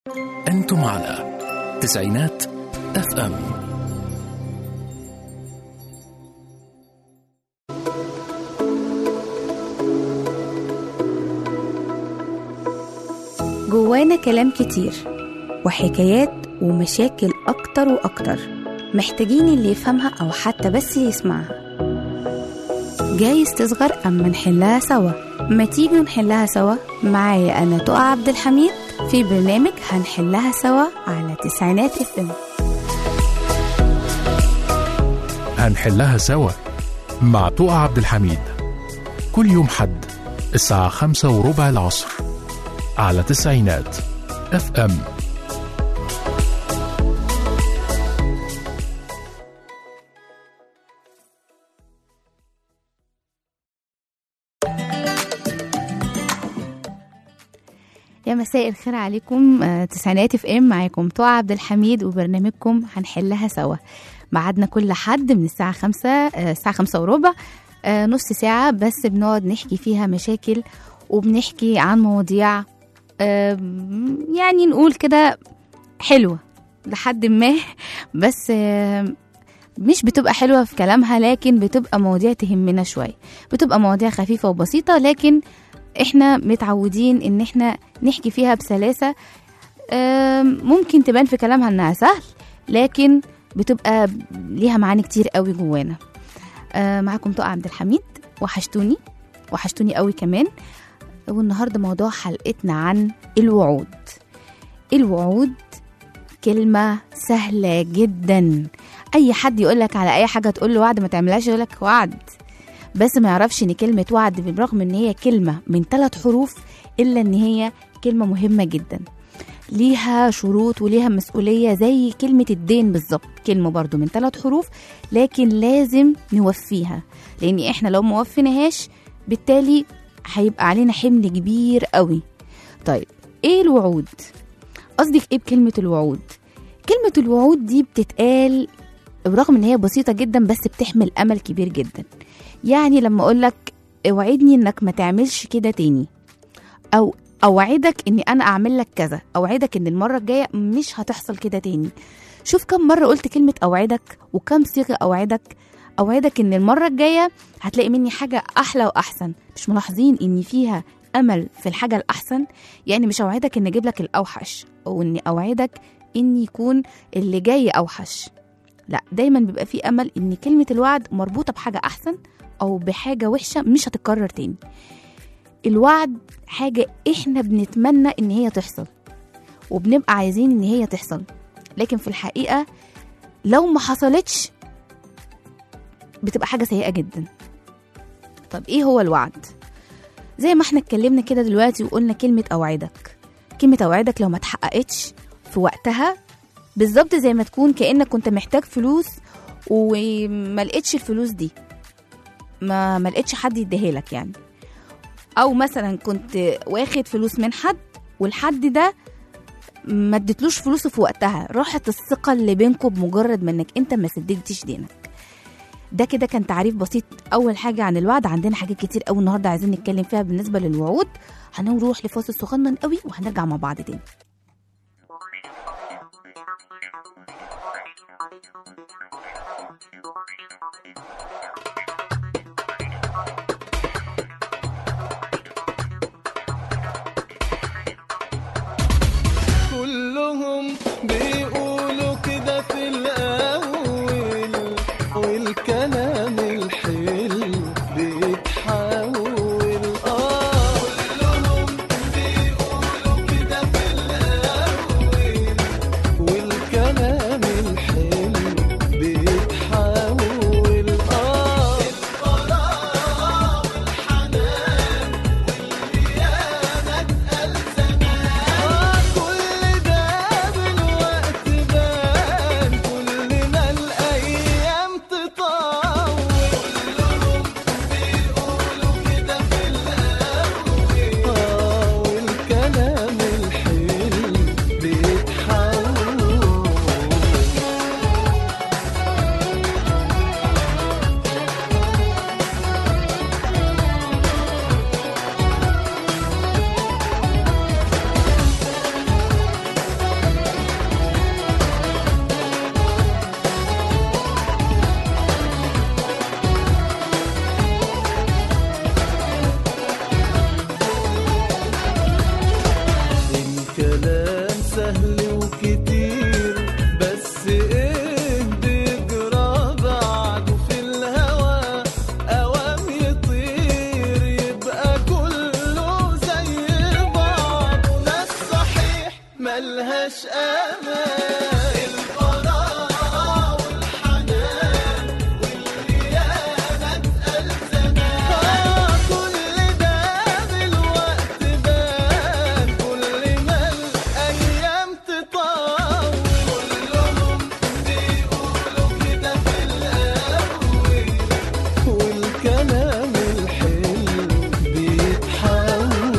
أنتم على تسعينات اف ام جوانا كلام كتير وحكايات ومشاكل أكتر وأكتر محتاجين اللي يفهمها أو حتى بس يسمعها جايز تصغر أما نحلها سوا ما تيجي نحلها سوا معايا أنا تقى عبد الحميد في برنامج هنحلها سوا على تسعينات اف ام هنحلها سوا مع تقى عبد الحميد كل يوم حد الساعة خمسة وربع العصر على تسعينات اف ام يا مساء الخير عليكم آه، تسعينات اف ام معاكم تقى عبد الحميد وبرنامجكم هنحلها سوا ميعادنا كل حد من الساعة خمسة آه، الساعة خمسة وربع آه، نص ساعة بس بنقعد نحكي فيها مشاكل وبنحكي عن مواضيع آم، يعني نقول كده حلوة لحد ما بس آم، مش بتبقى حلوة في كلامها لكن بتبقى مواضيع تهمنا شوية بتبقى مواضيع خفيفة وبسيطة لكن احنا متعودين ان احنا نحكي فيها بسلاسة آم، ممكن تبان في كلامها انها سهل لكن بتبقى ليها معاني كتير قوي جوانا آه، معاكم طه عبد الحميد وحشتوني وحشتوني قوي كمان والنهارده موضوع حلقتنا عن الوعود الوعود كلمة سهلة جدا أي حد يقولك على أي حاجة تقول له وعد ما تعملهاش يقولك وعد بس ما يعرفش ان كلمة وعد بالرغم ان هي كلمة من ثلاث حروف الا ان هي كلمة مهمة جدا ليها شروط وليها مسؤولية زي كلمة الدين بالظبط كلمة برضو من ثلاث حروف لكن لازم نوفيها لان احنا لو ما وفيناهاش بالتالي هيبقى علينا حمل كبير قوي طيب ايه الوعود قصدك ايه بكلمة الوعود كلمة الوعود دي بتتقال برغم ان هي بسيطة جدا بس بتحمل امل كبير جدا يعني لما اقول لك اوعدني انك ما تعملش كده تاني او اوعدك اني انا اعمل لك كذا اوعدك ان المره الجايه مش هتحصل كده تاني شوف كم مره قلت كلمه اوعدك وكم صيغه اوعدك اوعدك ان المره الجايه هتلاقي مني حاجه احلى واحسن مش ملاحظين ان فيها امل في الحاجه الاحسن يعني مش اوعدك ان اجيب لك الاوحش او اني اوعدك ان يكون اللي جاي اوحش لا دايما بيبقى في امل ان كلمه الوعد مربوطه بحاجه احسن او بحاجه وحشه مش هتتكرر تاني الوعد حاجه احنا بنتمنى ان هي تحصل وبنبقى عايزين ان هي تحصل لكن في الحقيقه لو ما حصلتش بتبقى حاجه سيئه جدا طب ايه هو الوعد زي ما احنا اتكلمنا كده دلوقتي وقلنا كلمه اوعدك كلمه اوعدك لو ما اتحققتش في وقتها بالظبط زي ما تكون كانك كنت محتاج فلوس وما لقيتش الفلوس دي ما ما لقيتش حد يديها لك يعني او مثلا كنت واخد فلوس من حد والحد ده ما اديتلوش فلوسه في وقتها راحت الثقه اللي بينكم بمجرد ما انك انت ما سددتش دينك ده كده كان تعريف بسيط اول حاجه عن الوعد عندنا حاجات كتير قوي النهارده عايزين نتكلم فيها بالنسبه للوعود هنروح لفاصل صغنن قوي وهنرجع مع بعض تاني كلهم بيقولوا كده في الأول والكلام الحلو بيتحول آه كلهم بيقولوا كده في الأول والكلام الحلو ملهاش امان البراءة والحنان والخيانة اتقال زمان كل ده بالوقت بان كل ما الايام تطول كلهم بيقولوا كده في الاول والكلام الحلو بيتحول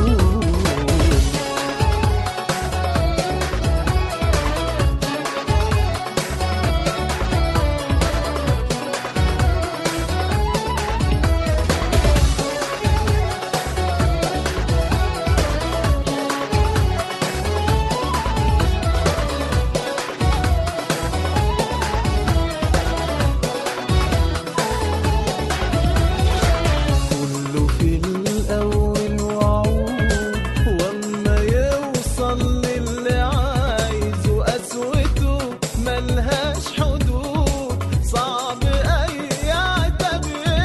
كله في الأول وعود وأما يوصل للي عايزه قسوته ملهاش حدود صعب أي عتب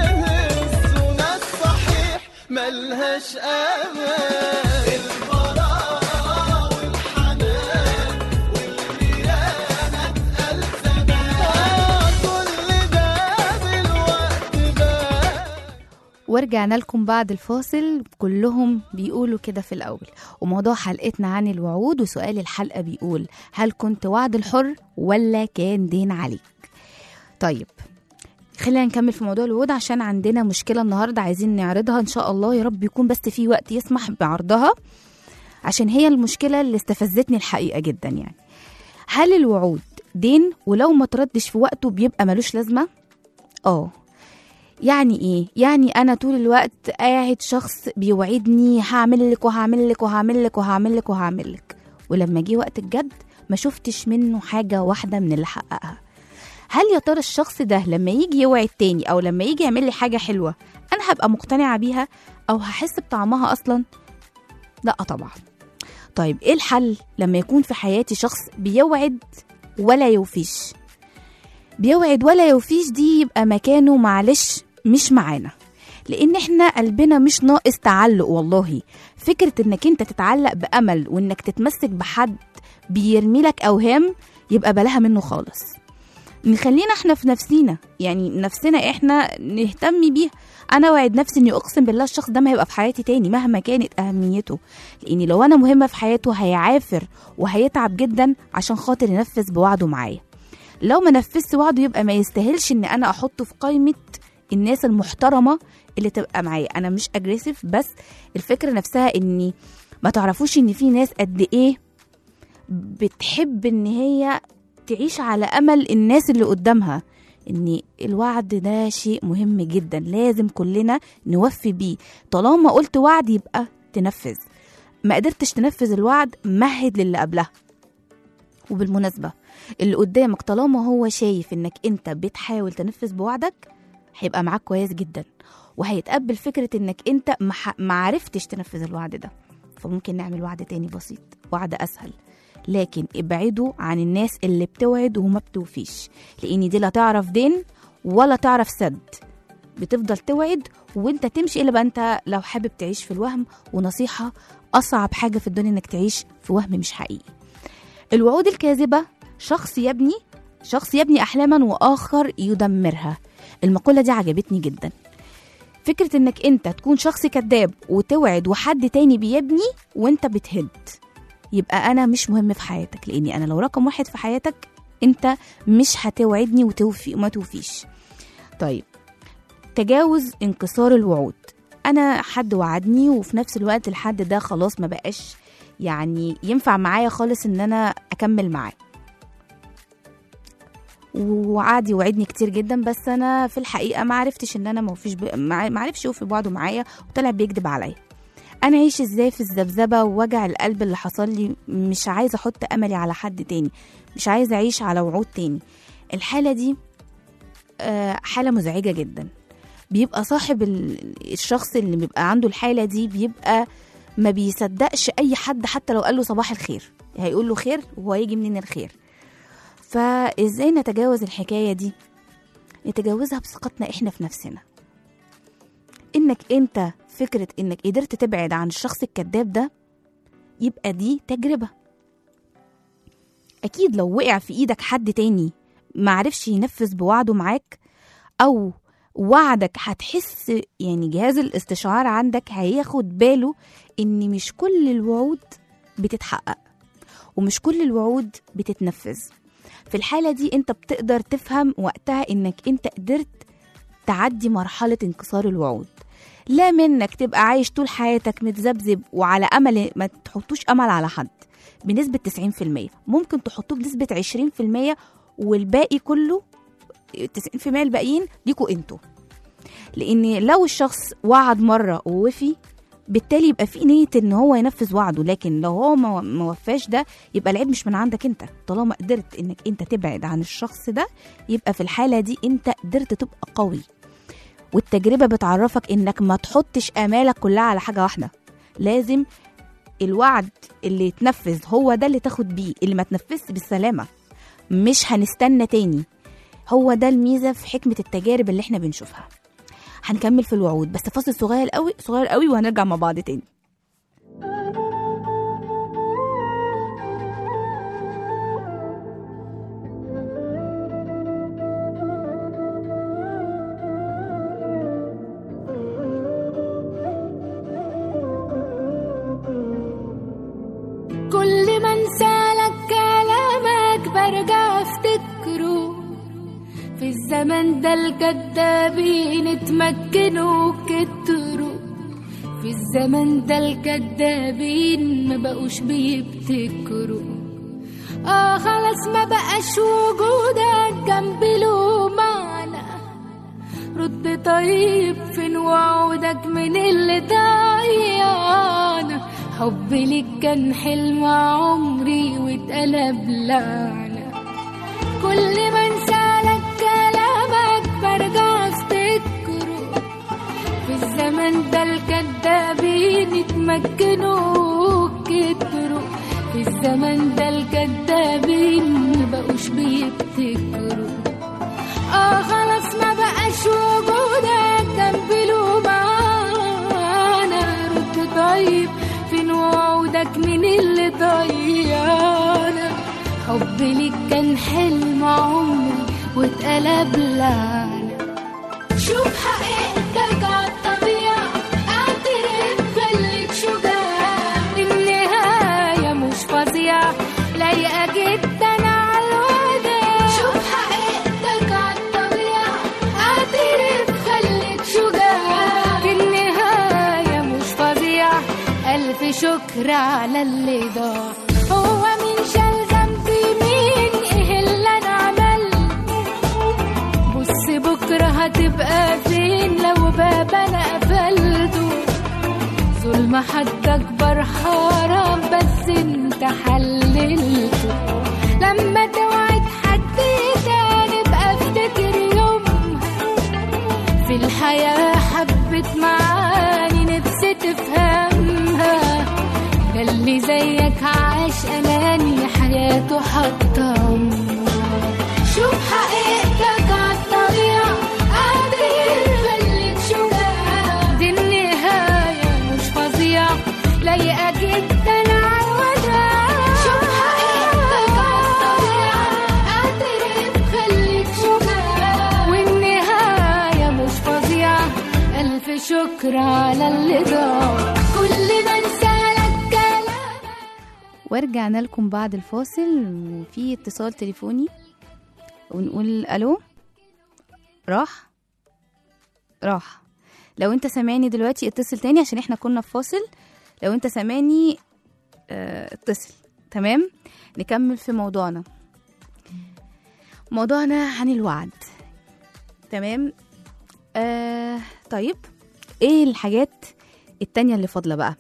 يهزه ناس صحيح ملهاش أمان البراءة والحنان والخيانة اتقال زمان كل ده بالوقت بان ورجعنا لكم بعد الفاصل كلهم بيقولوا كده في الأول وموضوع حلقتنا عن الوعود وسؤال الحلقة بيقول هل كنت وعد الحر ولا كان دين عليك طيب خلينا نكمل في موضوع الوعود عشان عندنا مشكلة النهاردة عايزين نعرضها إن شاء الله يا رب يكون بس في وقت يسمح بعرضها عشان هي المشكلة اللي استفزتني الحقيقة جدا يعني هل الوعود دين ولو ما تردش في وقته بيبقى ملوش لازمة؟ اه يعني ايه يعني انا طول الوقت قاعد شخص بيوعدني هعمل لك وهعمل لك وهعمل لك وهعمل لك وهعمل لك ولما جه وقت الجد ما شفتش منه حاجه واحده من اللي حققها هل يا ترى الشخص ده لما يجي يوعد تاني او لما يجي يعمل لي حاجه حلوه انا هبقى مقتنعه بيها او هحس بطعمها اصلا لا طبعا طيب ايه الحل لما يكون في حياتي شخص بيوعد ولا يوفيش بيوعد ولا يوفيش دي يبقى مكانه معلش مش معانا لان احنا قلبنا مش ناقص تعلق والله فكره انك انت تتعلق بامل وانك تتمسك بحد بيرمي لك اوهام يبقى بلاها منه خالص نخلينا احنا في نفسينا يعني نفسنا احنا نهتم بيها انا وعد نفسي اني اقسم بالله الشخص ده ما هيبقى في حياتي تاني مهما كانت اهميته لاني لو انا مهمه في حياته هيعافر وهيتعب جدا عشان خاطر ينفذ بوعده معايا لو ما نفذت وعده يبقى ما يستاهلش ان انا احطه في قائمه الناس المحترمه اللي تبقى معايا انا مش اجريسيف بس الفكره نفسها اني ما تعرفوش ان في ناس قد ايه بتحب ان هي تعيش على امل الناس اللي قدامها ان الوعد ده شيء مهم جدا لازم كلنا نوفي بيه طالما قلت وعد يبقى تنفذ ما قدرتش تنفذ الوعد مهد للي قبلها وبالمناسبة اللي قدامك طالما هو شايف انك انت بتحاول تنفذ بوعدك هيبقى معاك كويس جدا وهيتقبل فكرة انك انت مح- معرفتش تنفذ الوعد ده فممكن نعمل وعد تاني بسيط وعد اسهل لكن ابعدوا عن الناس اللي بتوعد وما بتوفيش لان دي لا تعرف دين ولا تعرف سد بتفضل توعد وانت تمشي الا بقى انت لو حابب تعيش في الوهم ونصيحة اصعب حاجة في الدنيا انك تعيش في وهم مش حقيقي الوعود الكاذبة شخص يبني شخص يبني أحلاما وآخر يدمرها المقولة دي عجبتني جدا فكرة انك انت تكون شخص كذاب وتوعد وحد تاني بيبني وانت بتهد يبقى انا مش مهم في حياتك لاني انا لو رقم واحد في حياتك انت مش هتوعدني وتوفي وما توفيش طيب تجاوز انكسار الوعود انا حد وعدني وفي نفس الوقت الحد ده خلاص ما بقاش يعني ينفع معايا خالص ان انا اكمل معاه وقعد يوعدني كتير جدا بس انا في الحقيقه ما عرفتش ان انا ما فيش ب... ما عرفش يوفي بوعده معايا وطلع بيكذب عليا انا عايش ازاي في الذبذبه ووجع القلب اللي حصل لي مش عايزه احط املي على حد تاني مش عايزه اعيش على وعود تاني الحاله دي آه، حاله مزعجه جدا بيبقى صاحب ال- الشخص اللي بيبقى عنده الحاله دي بيبقى ما بيصدقش اي حد حتى لو قال له صباح الخير هيقول له خير وهو يجي منين الخير فازاي نتجاوز الحكايه دي نتجاوزها بثقتنا احنا في نفسنا انك انت فكره انك قدرت تبعد عن الشخص الكذاب ده يبقى دي تجربه اكيد لو وقع في ايدك حد تاني معرفش ينفذ بوعده معاك او وعدك هتحس يعني جهاز الاستشعار عندك هياخد باله ان مش كل الوعود بتتحقق ومش كل الوعود بتتنفذ في الحالة دي انت بتقدر تفهم وقتها انك انت قدرت تعدي مرحلة انكسار الوعود لا منك تبقى عايش طول حياتك متذبذب وعلى امل ما تحطوش امل على حد بنسبة 90% ممكن تحطوه بنسبة 20% والباقي كله 90% الباقيين ليكوا انتوا لان لو الشخص وعد مره ووفي بالتالي يبقى في نيه ان هو ينفذ وعده لكن لو هو ما ما وفاش ده يبقى العيب مش من عندك انت طالما قدرت انك انت تبعد عن الشخص ده يبقى في الحاله دي انت قدرت تبقى قوي والتجربه بتعرفك انك ما تحطش امالك كلها على حاجه واحده لازم الوعد اللي يتنفذ هو ده اللي تاخد بيه اللي ما تنفذش بالسلامه مش هنستنى تاني هو ده الميزه في حكمه التجارب اللي احنا بنشوفها هنكمل في الوعود بس فاصل صغير قوي صغير قوي وهنرجع مع بعض تاني كل ما انسالك كلامك برجع افتكره في الزمن ده الكدابين اتمكنوا كتروا في الزمن ده الكدابين ما بقوش بيبتكروا اه خلاص ما بقاش وجودك جنبي له معنى رد طيب فين وعودك من اللي ضيعنا حبي ليك كان حلم عمري واتقلب لعنة كل ما انسالك كلامك برجع افتكره في الزمن ده الكدابين اتمكنوا كتروا في الزمن ده الكدابين مبقوش بيبتكروا اه خلاص ما بقاش وجودك جنبي له معانا رد طيب فين وعودك من اللي ضيعنا حبي ليك كان حلم عمري واتقلب لعنة شوف حقيقتك عالطبيعة اعترف خليك شجاع النهاية مش فظيعة لايقة جدا عالوداع شوف حقيقتك عالطبيعة اعترف خليك شجاع النهاية مش فظيعة ألف شكر على اللي ضاع هو مين شال ذنبي مين ايه اللي انا عملته بص بكرة هتبقى فين لو باب انا قفلته ظلم حد اكبر حرام بس انت حللته لما توعد حد تاني بقى افتكر يومها في الحياة حبت معاني نفسي تفهمها ده اللي زيك عاش أناني حياته حتى عمرها شوف حقيقتك عالطبيعة قادر خليك شجاع دي النهاية مش فظيعة لايقة جدا عالوداع شوف حقيقتك عالطبيعة قادر خليك شجاع والنهاية مش فظيعة ألف شكر على اللي ضاع كل ما انسالك كلام ورجعنا لكم بعد الفاصل وفي اتصال تليفوني ونقول الو راح راح لو انت سامعني دلوقتي اتصل تاني عشان احنا كنا في فاصل لو انت سامعني اه اتصل تمام نكمل في موضوعنا موضوعنا عن الوعد تمام آه طيب ايه الحاجات التانية اللي فاضلة بقى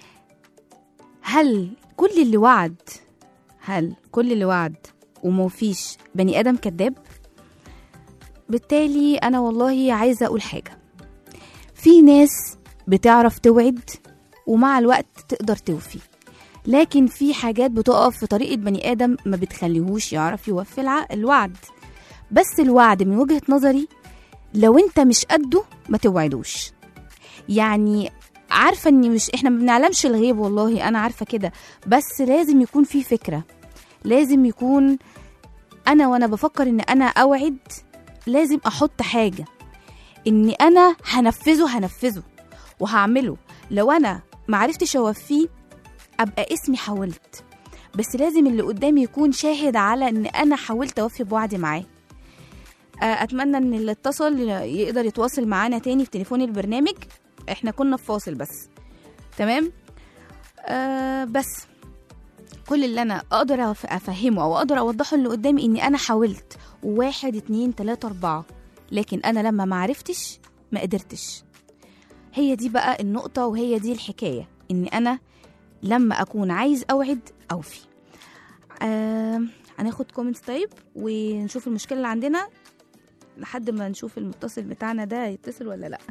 هل كل اللي وعد هل كل اللي وعد ومفيش بني ادم كذاب بالتالي انا والله عايزه اقول حاجه في ناس بتعرف توعد ومع الوقت تقدر توفي لكن في حاجات بتقف في طريق البني ادم ما بتخليهوش يعرف يوفي الع- الوعد بس الوعد من وجهه نظري لو انت مش قده ما توعدوش يعني عارفه اني مش احنا ما بنعلمش الغيب والله انا عارفه كده بس لازم يكون في فكره لازم يكون انا وانا بفكر ان انا اوعد لازم احط حاجه اني انا هنفذه هنفذه وهعمله لو انا معرفتش اوفيه ابقى اسمي حاولت بس لازم اللي قدامي يكون شاهد على ان انا حاولت اوفي بوعدي معاه آه، اتمنى ان اللي اتصل يقدر يتواصل معانا تاني في تليفون البرنامج احنا كنا في فاصل بس تمام آه بس كل اللي انا اقدر أف- افهمه او اقدر اوضحه اللي قدامي اني انا حاولت واحد اتنين تلاتة اربعة لكن انا لما معرفتش ما قدرتش هي دي بقى النقطة وهي دي الحكاية اني انا لما اكون عايز اوعد اوفي آه هناخد كومنتس طيب ونشوف المشكلة اللي عندنا لحد ما نشوف المتصل بتاعنا ده يتصل ولا لا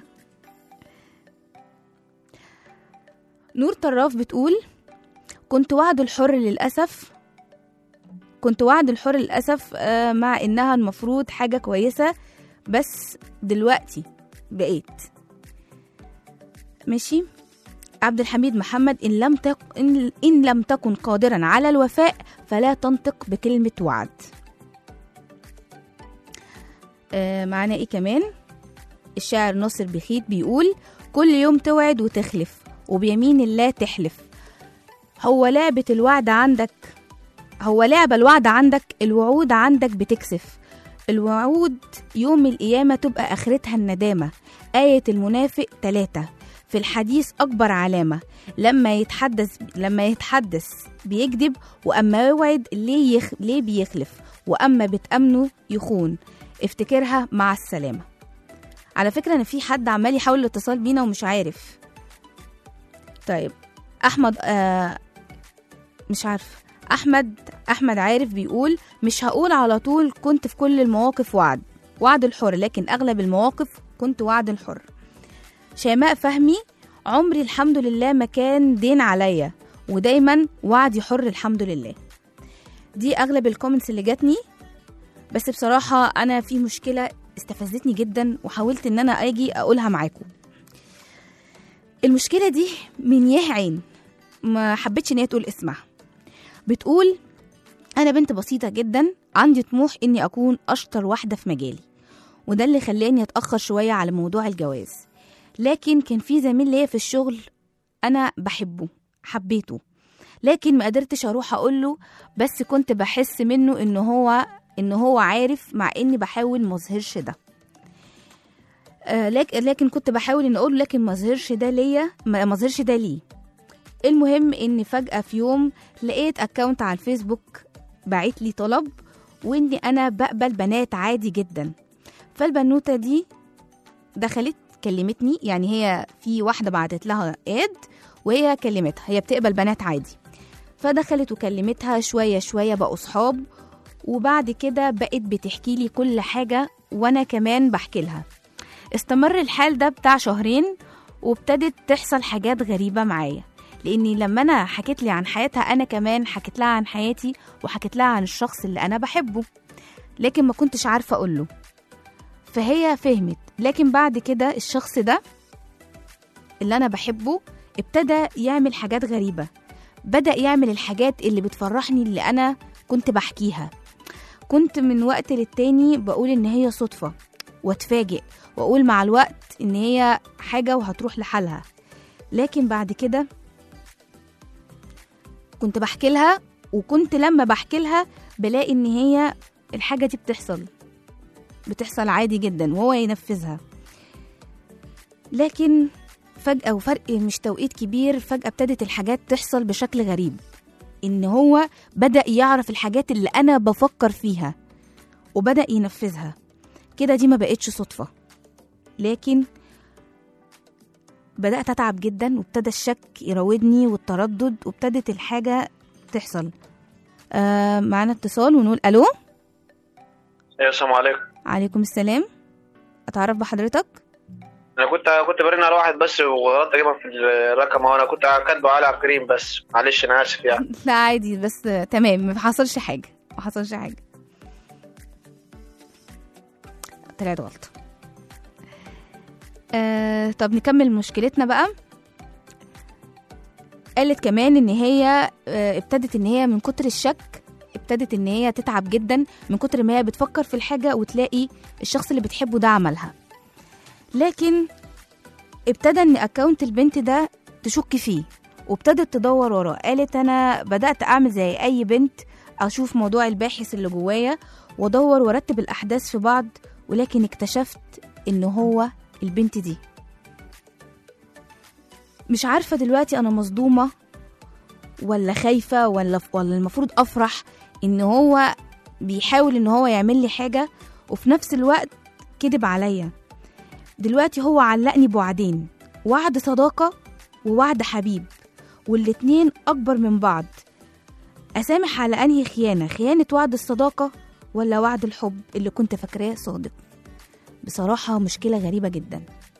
نور طراف بتقول كنت وعد الحر للأسف كنت وعد الحر للأسف آه، مع إنها المفروض حاجة كويسة بس دلوقتي بقيت ماشي عبد الحميد محمد إن لم تك... إن... إن لم تكن قادرا على الوفاء فلا تنطق بكلمة وعد آه معانا إيه كمان الشاعر ناصر بخيت بيقول كل يوم توعد وتخلف وبيمين الله تحلف هو لعبة الوعد عندك هو لعبة الوعد عندك الوعود عندك بتكسف الوعود يوم القيامة تبقى آخرتها الندامة آية المنافق تلاتة في الحديث أكبر علامة لما يتحدث لما يتحدث بيكذب وأما يوعد ليه, يخ... ليه بيخلف وأما بتأمنه يخون افتكرها مع السلامة على فكرة أنا في حد عمال يحاول الاتصال بينا ومش عارف طيب أحمد آه مش عارف أحمد أحمد عارف بيقول مش هقول على طول كنت في كل المواقف وعد وعد الحر لكن أغلب المواقف كنت وعد الحر شيماء فهمي عمري الحمد لله ما كان دين عليا ودايما وعدي حر الحمد لله دي أغلب الكومنتس اللي جاتني بس بصراحة أنا في مشكلة استفزتني جدا وحاولت إن أنا أجي أقولها معاكم المشكلة دي من يه عين ما حبيتش إن هي تقول اسمها بتقول أنا بنت بسيطة جدا عندي طموح إني أكون أشطر واحدة في مجالي وده اللي خلاني أتأخر شوية على موضوع الجواز لكن كان في زميل ليا في الشغل أنا بحبه حبيته لكن ما قدرتش أروح أقوله بس كنت بحس منه إن هو إن هو عارف مع إني بحاول مظهرش ده آه لك لكن كنت بحاول إن أقوله لكن مظهرش ده ليا ما مظهرش ده ليه المهم إن فجأة في يوم لقيت أكاونت على الفيسبوك بعت لي طلب وإني أنا بقبل بنات عادي جدا فالبنوتة دي دخلت كلمتني يعني هي في واحدة بعتت لها اد وهي كلمتها هي بتقبل بنات عادي فدخلت وكلمتها شوية شوية بقوا صحاب وبعد كده بقت بتحكي لي كل حاجة وأنا كمان بحكي لها استمر الحال ده بتاع شهرين وابتدت تحصل حاجات غريبة معايا لاني لما انا حكيت لي عن حياتها انا كمان حكيت لها عن حياتي وحكيت لها عن الشخص اللي انا بحبه لكن ما كنتش عارفه اقول له فهي فهمت لكن بعد كده الشخص ده اللي انا بحبه ابتدى يعمل حاجات غريبه بدا يعمل الحاجات اللي بتفرحني اللي انا كنت بحكيها كنت من وقت للتاني بقول ان هي صدفه واتفاجئ واقول مع الوقت ان هي حاجه وهتروح لحالها لكن بعد كده كنت بحكي لها وكنت لما بحكي لها بلاقي ان هي الحاجه دي بتحصل بتحصل عادي جدا وهو ينفذها لكن فجأة وفرق مش توقيت كبير فجأة ابتدت الحاجات تحصل بشكل غريب إن هو بدأ يعرف الحاجات اللي أنا بفكر فيها وبدأ ينفذها كده دي ما بقتش صدفة لكن بدأت أتعب جدا وابتدى الشك يراودني والتردد وابتدت الحاجة تحصل آه معانا اتصال ونقول ألو ايوه السلام عليكم عليكم السلام أتعرف بحضرتك انا كنت كنت برن على واحد بس وغلطت اجيبها في الرقم وانا كنت كاتبه علي عبد الكريم بس معلش انا اسف يعني لا عادي بس آه، تمام ما حصلش حاجة ما حصلش حاجة طلعت غلط آه طب نكمل مشكلتنا بقى قالت كمان ان هي آه ابتدت ان هي من كتر الشك وابتدت ان هي تتعب جدا من كتر ما هي بتفكر في الحاجه وتلاقي الشخص اللي بتحبه ده عملها لكن ابتدى ان اكونت البنت ده تشك فيه وابتدت تدور وراه قالت انا بدات اعمل زي اي بنت اشوف موضوع الباحث اللي جوايا وادور وارتب الاحداث في بعض ولكن اكتشفت ان هو البنت دي مش عارفه دلوقتي انا مصدومه ولا خايفه ولا ولا المفروض افرح ان هو بيحاول ان هو يعمل لي حاجه وفي نفس الوقت كذب عليا دلوقتي هو علقني بوعدين وعد صداقه ووعد حبيب والاتنين اكبر من بعض اسامح على انهي خيانه خيانه وعد الصداقه ولا وعد الحب اللي كنت فاكراه صادق بصراحه مشكله غريبه جدا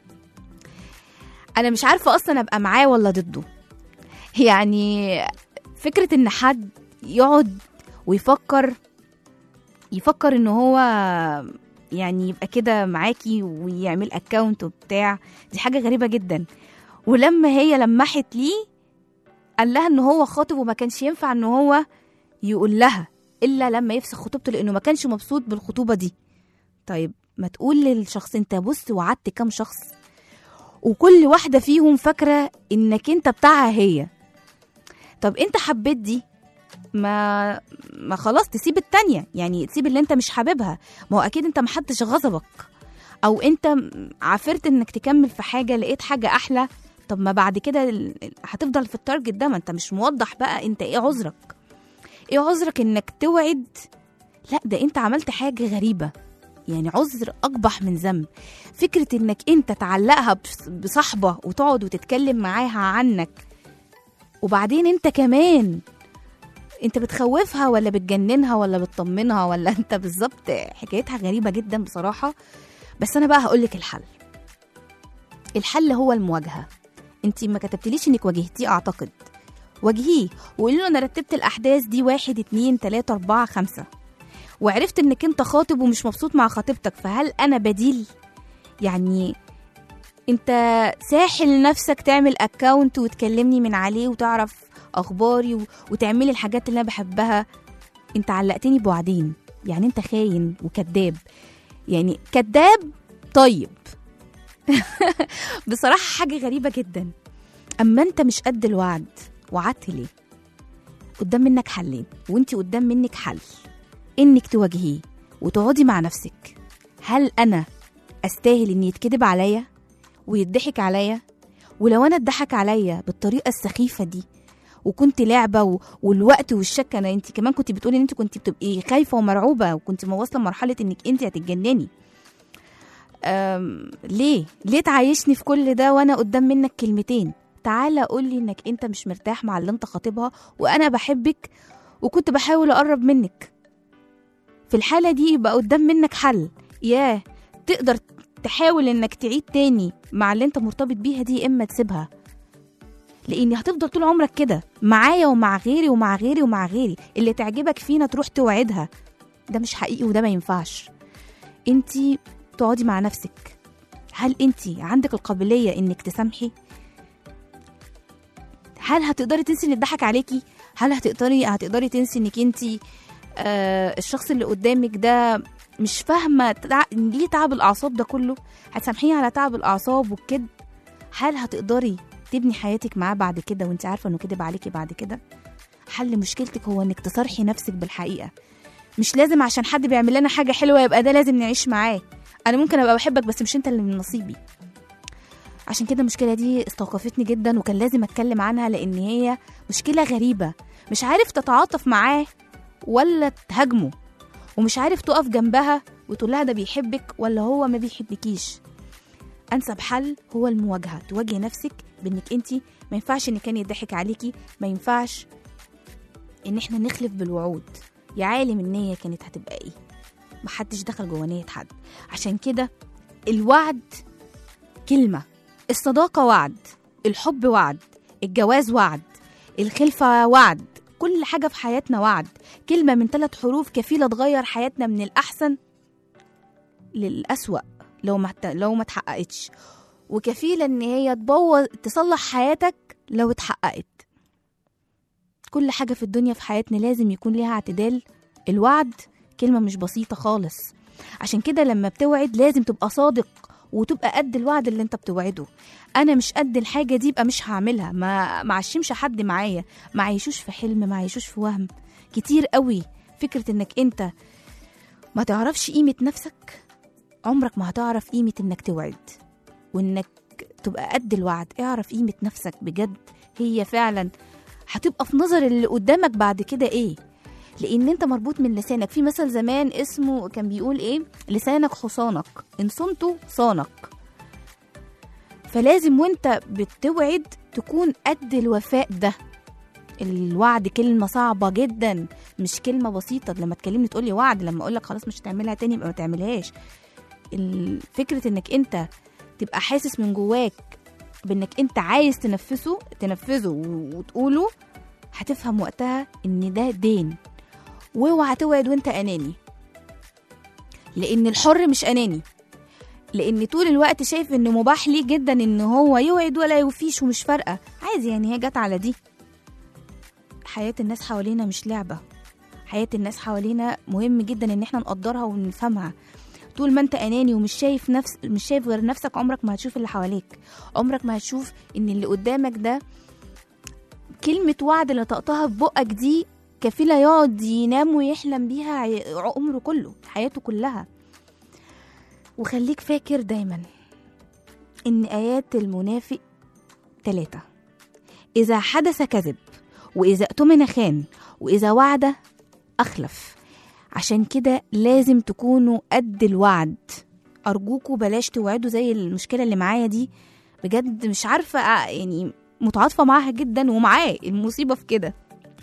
انا مش عارفه اصلا ابقى معاه ولا ضده يعني فكره ان حد يقعد ويفكر يفكر ان هو يعني يبقى كده معاكي ويعمل اكاونت وبتاع دي حاجه غريبه جدا ولما هي لمحت ليه قال لها ان هو خاطب وما كانش ينفع ان هو يقول لها الا لما يفسخ خطوبته لانه ما كانش مبسوط بالخطوبه دي طيب ما تقول للشخص انت بص وعدت كام شخص وكل واحده فيهم فاكره انك انت بتاعها هي طب انت حبيت دي ما ما خلاص تسيب التانية يعني تسيب اللي انت مش حاببها ما هو اكيد انت محدش غضبك او انت م- عافرت انك تكمل في حاجة لقيت حاجة احلى طب ما بعد كده ال- ال- هتفضل في التارجت ده ما انت مش موضح بقى انت ايه عذرك ايه عذرك انك توعد لا ده انت عملت حاجة غريبة يعني عذر اقبح من ذنب فكرة انك انت تعلقها بص- بصاحبة وتقعد وتتكلم معاها عنك وبعدين انت كمان انت بتخوفها ولا بتجننها ولا بتطمنها ولا انت بالظبط حكايتها غريبه جدا بصراحه بس انا بقى هقولك الحل الحل هو المواجهه انت ما كتبتليش انك واجهتيه اعتقد واجهيه وقولي له انا رتبت الاحداث دي واحد اتنين تلاته اربعه خمسه وعرفت انك انت خاطب ومش مبسوط مع خطيبتك فهل انا بديل يعني انت ساحل نفسك تعمل اكاونت وتكلمني من عليه وتعرف اخباري و... وتعملي الحاجات اللي انا بحبها انت علقتني بوعدين يعني انت خاين وكذاب يعني كذاب طيب بصراحة حاجة غريبة جدا أما أنت مش قد الوعد وعدت ليه قدام منك حلين وانت قدام منك حل انك تواجهيه وتقعدي مع نفسك هل انا استاهل ان يتكذب عليا ويضحك عليا ولو انا اتضحك عليا بالطريقه السخيفه دي وكنت لعبه و... والوقت والشك انا انت كمان كنت بتقولي ان انت كنت بتبقي خايفه ومرعوبه وكنت واصله لمرحله انك انت هتتجنني أم... ليه ليه تعايشني في كل ده وانا قدام منك كلمتين تعالى قول لي انك انت مش مرتاح مع اللي انت خاطبها وانا بحبك وكنت بحاول اقرب منك في الحاله دي يبقى قدام منك حل ياه تقدر تحاول انك تعيد تاني مع اللي انت مرتبط بيها دي اما تسيبها لاني هتفضل طول عمرك كده معايا ومع غيري ومع غيري ومع غيري اللي تعجبك فينا تروح توعدها ده مش حقيقي وده ما ينفعش انتي تقعدي مع نفسك هل انتي عندك القابليه انك تسامحي هل هتقدري تنسي اللي اتضحك عليكي هل هتقدري هتقدري تنسي انك انتي آه الشخص اللي قدامك ده مش فاهمه تع... ليه تعب الاعصاب ده كله هتسامحيه على تعب الاعصاب والكذب هل هتقدري تبني حياتك معاه بعد كده وانت عارفه انه كذب عليكي بعد كده حل مشكلتك هو انك تصارحي نفسك بالحقيقه مش لازم عشان حد بيعمل لنا حاجه حلوه يبقى ده لازم نعيش معاه انا ممكن ابقى بحبك بس مش انت اللي من نصيبي عشان كده المشكله دي استوقفتني جدا وكان لازم اتكلم عنها لان هي مشكله غريبه مش عارف تتعاطف معاه ولا تهاجمه ومش عارف تقف جنبها وتقول لها ده بيحبك ولا هو ما بيحبكيش انسب حل هو المواجهه تواجهي نفسك بانك انت ما ينفعش ان كان يضحك عليكي ما ينفعش ان احنا نخلف بالوعود يا عالم النيه كانت هتبقى ايه محدش دخل جوه نيه حد عشان كده الوعد كلمه الصداقه وعد الحب وعد الجواز وعد الخلفه وعد كل حاجه في حياتنا وعد كلمه من ثلاث حروف كفيله تغير حياتنا من الاحسن للأسوأ لو ما لو ما اتحققتش وكفيله ان هي تبوظ تصلح حياتك لو اتحققت كل حاجة في الدنيا في حياتنا لازم يكون ليها اعتدال الوعد كلمة مش بسيطة خالص عشان كده لما بتوعد لازم تبقى صادق وتبقى قد الوعد اللي انت بتوعده انا مش قد الحاجة دي يبقى مش هعملها ما ما عشمش حد معايا ما عيشوش في حلم ما عيشوش في وهم كتير قوي فكرة انك انت ما تعرفش قيمة نفسك عمرك ما هتعرف قيمة انك توعد وانك تبقى قد الوعد اعرف قيمة نفسك بجد هي فعلا هتبقى في نظر اللي قدامك بعد كده ايه لان انت مربوط من لسانك في مثل زمان اسمه كان بيقول ايه لسانك حصانك ان صنته صانك فلازم وانت بتوعد تكون قد الوفاء ده الوعد كلمة صعبة جدا مش كلمة بسيطة لما تكلمني تقولي وعد لما اقولك خلاص مش هتعملها تاني يبقى ما تعملهاش ال- فكرة انك انت تبقى حاسس من جواك بانك انت عايز تنفذه تنفذه و- وتقوله هتفهم وقتها ان ده دين واوعى توعد وانت اناني لان الحر مش اناني لان طول الوقت شايف ان مباح ليه جدا ان هو يوعد ولا يوفيش ومش فارقه عادي يعني هي جت على دي حياه الناس حوالينا مش لعبه حياه الناس حوالينا مهم جدا ان احنا نقدرها ونفهمها طول ما انت اناني ومش شايف نفس مش شايف غير نفسك عمرك ما هتشوف اللي حواليك عمرك ما هتشوف ان اللي قدامك ده كلمة وعد اللي طقتها في بقك دي كفيلة يقعد ينام ويحلم بيها عي- عمره كله حياته كلها وخليك فاكر دايما ان ايات المنافق ثلاثة اذا حدث كذب واذا اؤتمن خان واذا وعد اخلف عشان كده لازم تكونوا قد الوعد ارجوكوا بلاش توعدوا زي المشكله اللي معايا دي بجد مش عارفه أ- يعني متعاطفه معاها جدا ومعاه المصيبه في كده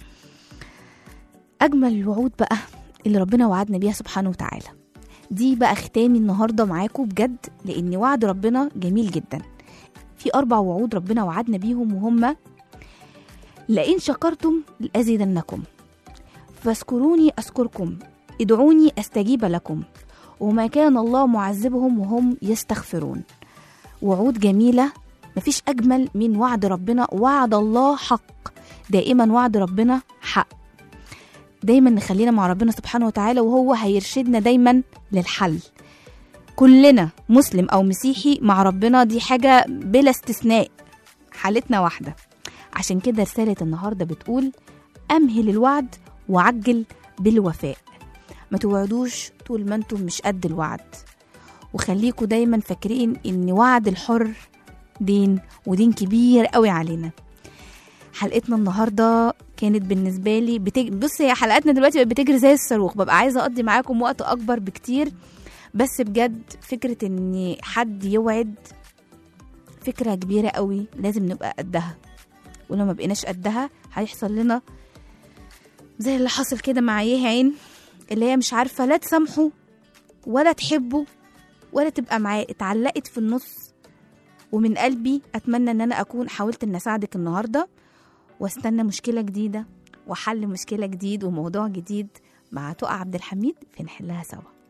اجمل الوعود بقى اللي ربنا وعدنا بيها سبحانه وتعالى دي بقى ختامي النهارده معاكم بجد لان وعد ربنا جميل جدا في اربع وعود ربنا وعدنا بيهم وهم لئن شكرتم لازيدنكم فاذكروني اذكركم ادعوني استجيب لكم وما كان الله معذبهم وهم يستغفرون وعود جميله مفيش اجمل من وعد ربنا وعد الله حق دائما وعد ربنا حق دايما نخلينا مع ربنا سبحانه وتعالى وهو هيرشدنا دايما للحل كلنا مسلم او مسيحي مع ربنا دي حاجه بلا استثناء حالتنا واحده عشان كده رساله النهارده بتقول امهل الوعد وعجل بالوفاء ما توعدوش طول ما انتم مش قد الوعد وخليكوا دايما فاكرين ان وعد الحر دين ودين كبير قوي علينا حلقتنا النهارده كانت بالنسبه لي بتج... بص هي حلقاتنا دلوقتي بقت بتجري زي الصاروخ ببقى عايزه اقضي معاكم وقت اكبر بكتير بس بجد فكره ان حد يوعد فكره كبيره قوي لازم نبقى قدها ولو ما بقيناش قدها هيحصل لنا زي اللي حصل كده مع يه عين اللي هي مش عارفه لا تسامحه ولا تحبه ولا تبقى معاه اتعلقت في النص ومن قلبي اتمنى ان انا اكون حاولت ان اساعدك النهارده واستنى مشكله جديده وحل مشكله جديد وموضوع جديد مع تقى عبد الحميد في نحلها سوا